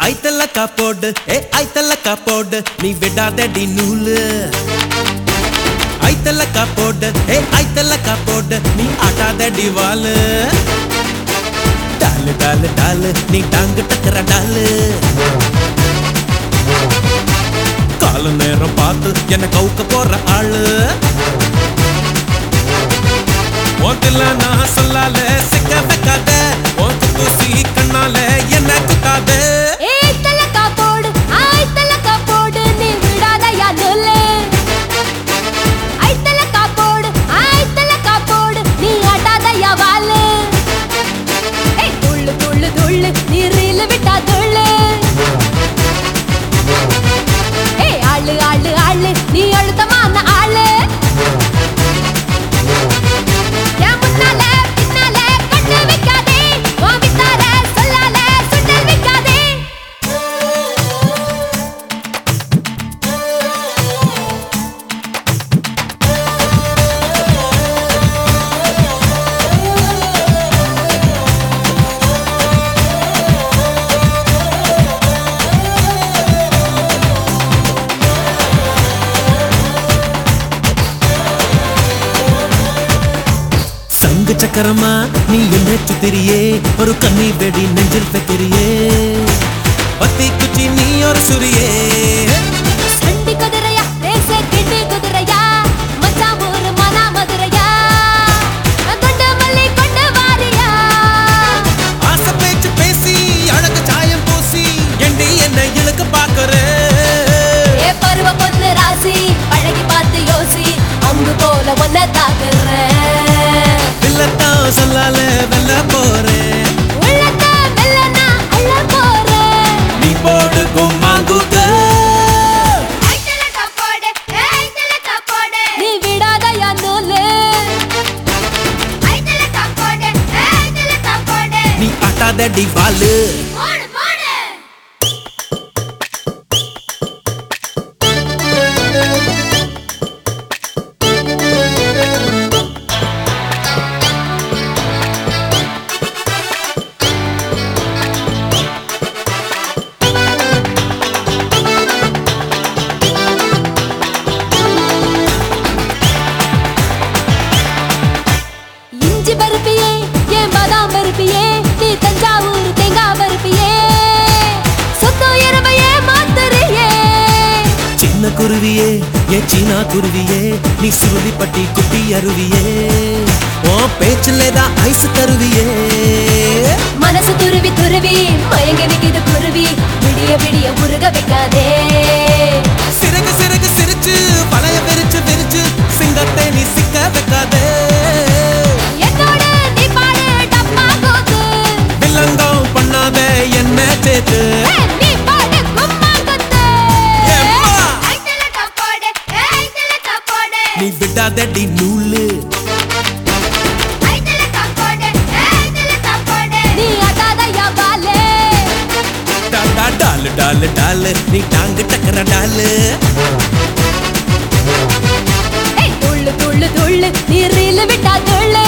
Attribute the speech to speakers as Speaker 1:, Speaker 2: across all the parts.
Speaker 1: ஐத்தலக்கா போடு ஏ ஐத்தலக்கா போடு நீ விடாதடி நூலு ஐத்தலக்கா போடு ஏ ஐத்தலக்கா போடு நீ ஆட்டாதடி வாலு டாலு டாலு டாலு நீ டாங்கு டக்கற டாலு கால நேரம் பார்த்து என்ன கவுக்க போற ஆளு ஓட்டில நான் சொல்லால சிக்க வைக்காத ஓட்டு தூசி கண்ணால என்ன குத்தாத
Speaker 2: ஏய் தலக்கா போடு ஆய் தலக்கா போடு நீ விடாதயா நுல்லு ஐ தலக்கா போடு ஆய் தலக்கா போடு நீ ஆட்டாதயா வாலு ஏய் துள்ளு துள்ளு துள்ளு நீ ரீல் விட்டா துள்ளு ஏய் ஆளு ஆளு ஆளு நீ அழுத்தமான ஆளு என் முன்னால பின்னால கண்ணு வைக்காதே உன் வித்தார சொல்லால சுண்டல் வைக்காதே
Speaker 1: சங்கு சக்கரமா நீ என்ன சுத்திரியே ஒரு கண்ணி வெடி நெஞ்சில் வைக்கிறியே பத்தி குச்சி நீ ஒரு சுரியே
Speaker 2: சண்டி குதிரையா ரேச கிண்டி குதிரையா மச்சான் ஊரு மனா மதுரையா கொண்டு மல்லி கொண்டு வாரியா
Speaker 1: ஆசை பேச்சு பேசி அழகு சாயம் பூசி எண்டி என்ன இழுக்க பாக்குற
Speaker 2: ஏ பருவ பொண்ணு ராசி பழகி பார்த்து யோசி அம்பு போல ஒன்ன தாக்குறேன்
Speaker 1: இல்லத்தான் சொல்லால வெல்ல போறேன்
Speaker 2: உள்ளத்த வெல்லனா அள்ள போறேன்
Speaker 1: நீ போடு கும்மாங்குத
Speaker 2: நீ விடாதயா நூலு
Speaker 1: நீ ஆட்டாதடி வாலு
Speaker 2: இஞ்சி பருப்பியே ஏன் பாதாம் பருப்பியே நீ தஞ்சாவூர் தேங்காய் பருப்பியே சொத்து இரவையே மாத்துறியே
Speaker 1: சின்ன குருவியே ஏ சீனா குருவியே நீ சுருதி பட்டி குட்டி அருவியே ஓ பேச்சிலே தான் ஐஸ் தருவியே
Speaker 2: மனசு துருவி துருவி மயங்கி நிக்குது குருவி விடிய விடிய உருக வைக்காதே
Speaker 1: சிறகு சிறகு சிரிச்சு பழைய விரிச்சு விரிச்சு சிங்கத்தை நீ சிக்க வைக்காதே
Speaker 2: என்னோட நீ பாடு டப்பா கூத்து
Speaker 1: வில்லங்கம் பண்ணாத என்ன சேர்த்து
Speaker 2: ஏய், நீ பாடு கும்மா குத்து
Speaker 1: ஏம்மா?
Speaker 2: ஐத்தல தப்போடு ஐத்தல தப்போடு
Speaker 1: நீ விடாதடி நூலு
Speaker 2: ஐத்தல தப்போடு ஐத்தல தப்போடு நீ அதாதயா பாலே
Speaker 1: டா டா டாலு டாலு டாலு நீ டாங்கு டக்கற டாலு
Speaker 2: ஏய் துள்ளு துள்ளு துள்ளு நீ ரீல் விட்டா துள்ளு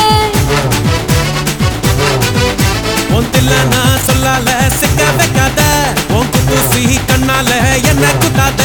Speaker 1: ஒந்தில்ல நான் சொல்லால சிக்க வைக்காத உன் குத்தூசி கண்ணால என்ன குத்தாத